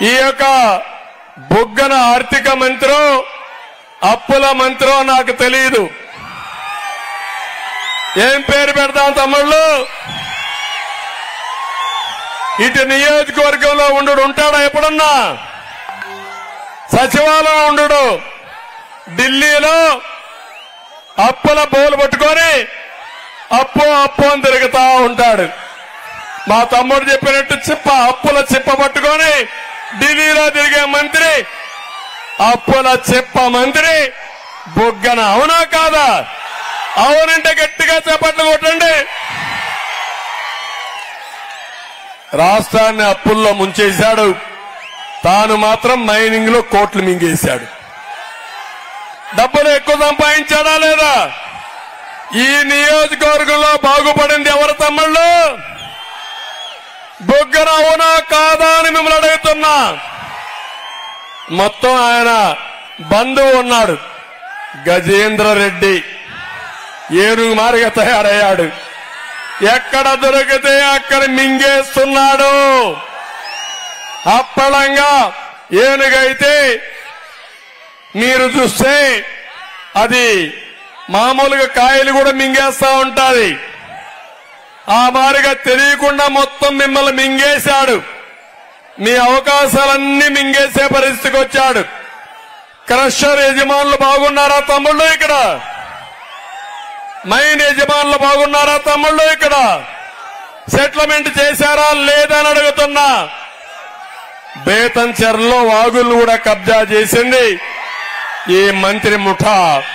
ఈ యొక్క బుగ్గన ఆర్థిక మంత్రో అప్పుల మంత్రో నాకు తెలియదు ఏం పేరు పెడతాం తమ్ముళ్ళు ఇటు నియోజకవర్గంలో ఉండు ఉంటాడా ఎప్పుడన్నా సచివాలయం ఉండు ఢిల్లీలో అప్పుల బోలు పట్టుకొని అప్పు అప్పు అని తిరుగుతా ఉంటాడు మా తమ్ముడు చెప్పినట్టు చిప్ప అప్పుల చిప్ప పట్టుకొని ఢిల్లీలో తిరిగే మంత్రి అప్పుల చిప్ప మంత్రి బుగ్గన అవునా కాదా అవునంటే గట్టిగా చేపట్లు కొట్టండి రాష్ట్రాన్ని అప్పుల్లో ముంచేశాడు తాను మాత్రం మైనింగ్ లో కోట్లు మింగేశాడు డబ్బులు ఎక్కువ సంపాదించాడా లేదా ఈ నియోజకవర్గంలో బాగుపడింది ఎవరు తమ్ముళ్ళు బొగ్గన అవునా కాదా అని మిమ్మల్ని అడుగుతున్నా మొత్తం ఆయన బంధువు ఉన్నాడు గజేంద్ర రెడ్డి ఏనుగు మారిగా తయారయ్యాడు ఎక్కడ దొరికితే అక్కడ మింగేస్తున్నాడు అప్పళంగా ఏనుగైతే మీరు చూస్తే అది మామూలుగా కాయలు కూడా మింగేస్తా ఉంటది ఆ మారిగా తెలియకుండా మొత్తం మిమ్మల్ని మింగేశాడు మీ అవకాశాలన్నీ మింగేసే పరిస్థితికి వచ్చాడు క్రషర్ యజమానులు బాగున్నారా తమ్ముళ్ళు ఇక్కడ మైన్ యజమానులు బాగున్నారా తమ్ముళ్ళు ఇక్కడ సెటిల్మెంట్ చేశారా లేదా అని అడుగుతున్నా బేతంచెర్లో వాగులు కూడా కబ్జా చేసింది ఈ మంత్రి ముఠా